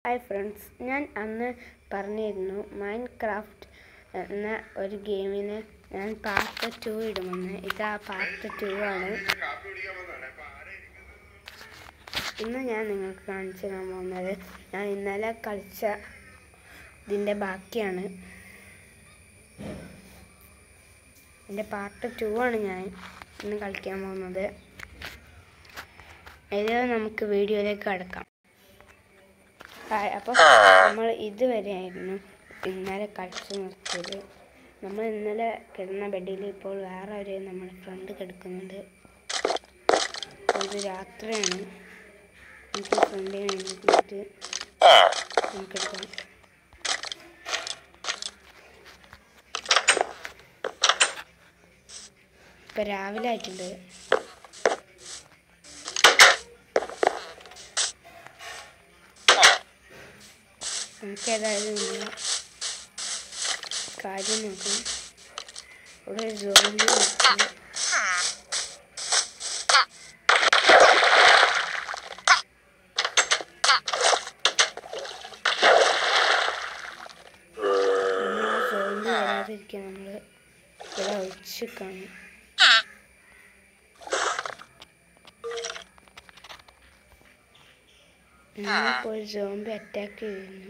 Hi friends ഞാൻ അന്ന് പറഞ്ഞിരുന്നു മൈൻഡ് ക്രാഫ്റ്റ് എന്ന ഒരു ഗെയിമിന് ഞാൻ പാർട്ട് ടു ഇടുമെന്ന് ഇതാ പാർട്ട് ടു ആണ് ഇന്ന് ഞാൻ നിങ്ങൾക്ക് കാണിച്ചു തരാൻ പോകുന്നത് ഞാൻ ഇന്നലെ കളിച്ച ഇതിൻ്റെ ബാക്കിയാണ് ഇതിൻ്റെ പാർട്ട് ടു ആണ് ഞാൻ ഇന്ന് കളിക്കാൻ പോകുന്നത് ഇത് നമുക്ക് വീഡിയോയിലേക്ക് കടക്കാം ഹായ് അപ്പോൾ നമ്മൾ ഇതുവരെയായിരുന്നു ഇന്നലെ കളിച്ചു നിർത്തിയത് നമ്മൾ ഇന്നലെ കിടന്ന ബെഡിൽ ഇപ്പോൾ വേറെ ഒരു നമ്മുടെ ഫ്രണ്ട് കിടക്കുന്നുണ്ട് ഇത് രാത്രിയാണ് എനിക്ക് ഫ്രണ്ടിനെ എഴുന്നേറ്റ് നമുക്ക് എടുക്കാം ഇപ്പം രാവിലെ ആയിട്ടുണ്ട് നമുക്ക് ഏതായാലും നമ്മുടെ കാര്യം നോക്കാം ഇവിടെ ജോലി നോക്കാം ജോലി വരാതിരിക്കാൻ നമ്മൾ ഇവിടെ ഒഴിച്ച് കാണും നമ്മളിപ്പോൾ ഒരു സോംബി അറ്റാക്ക് ചെയ്യുന്നു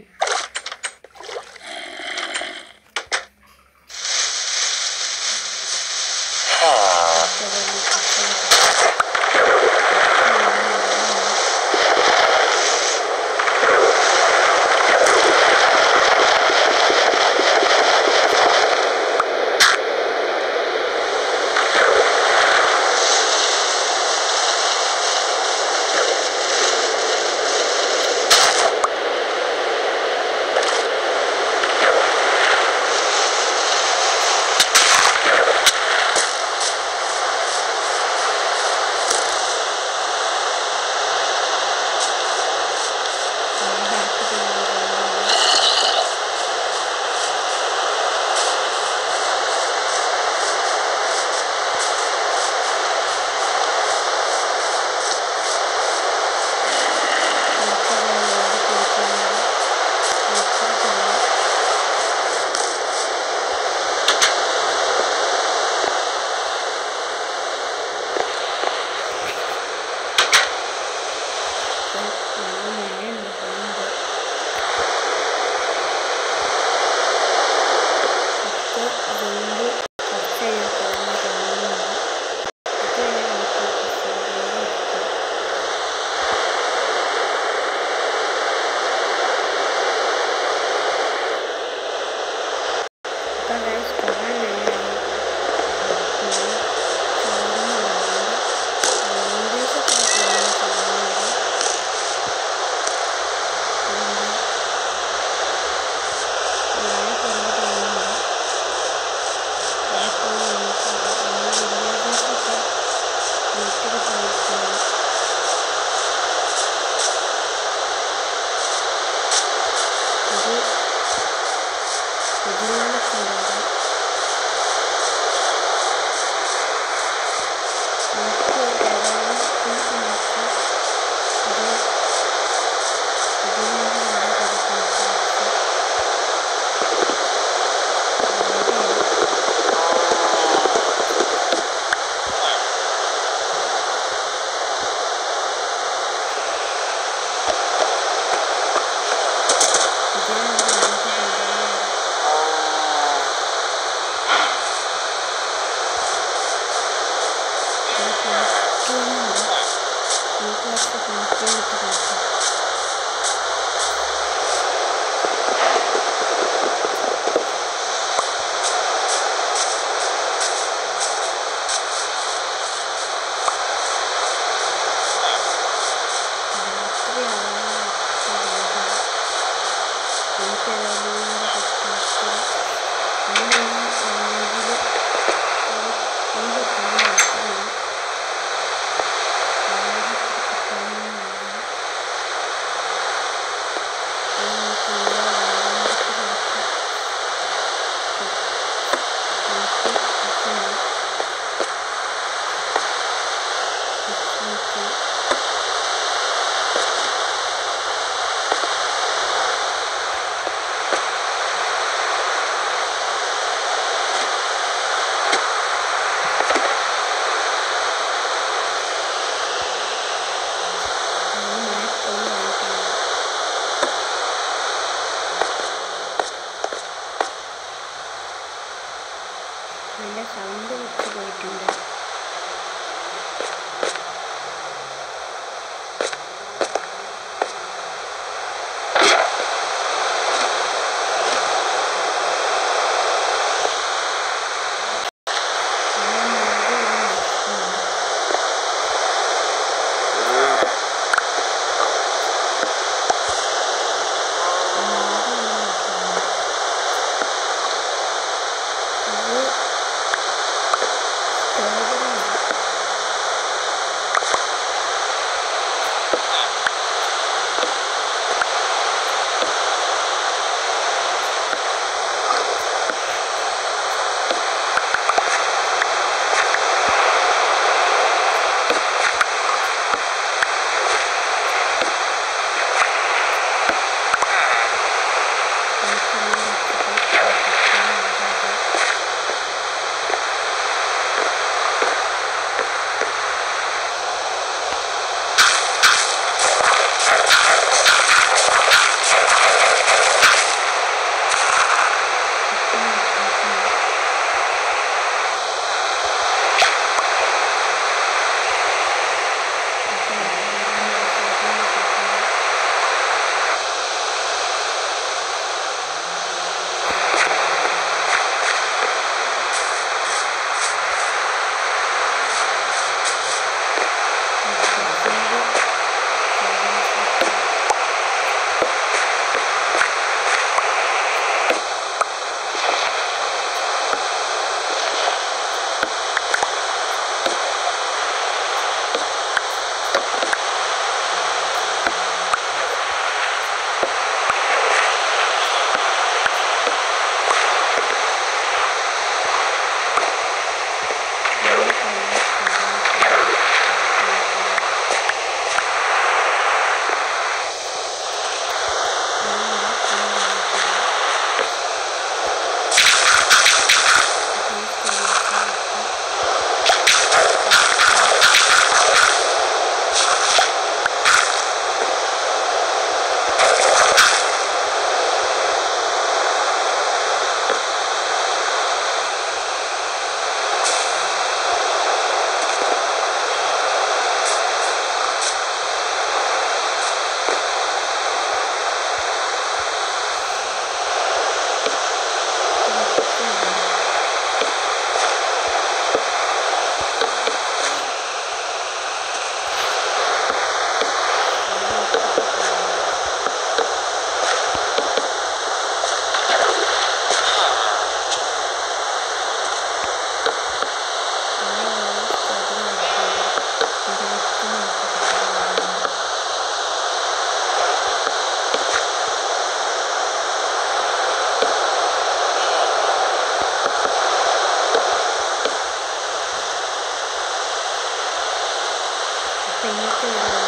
Thank you. പെയിൻറ്റ്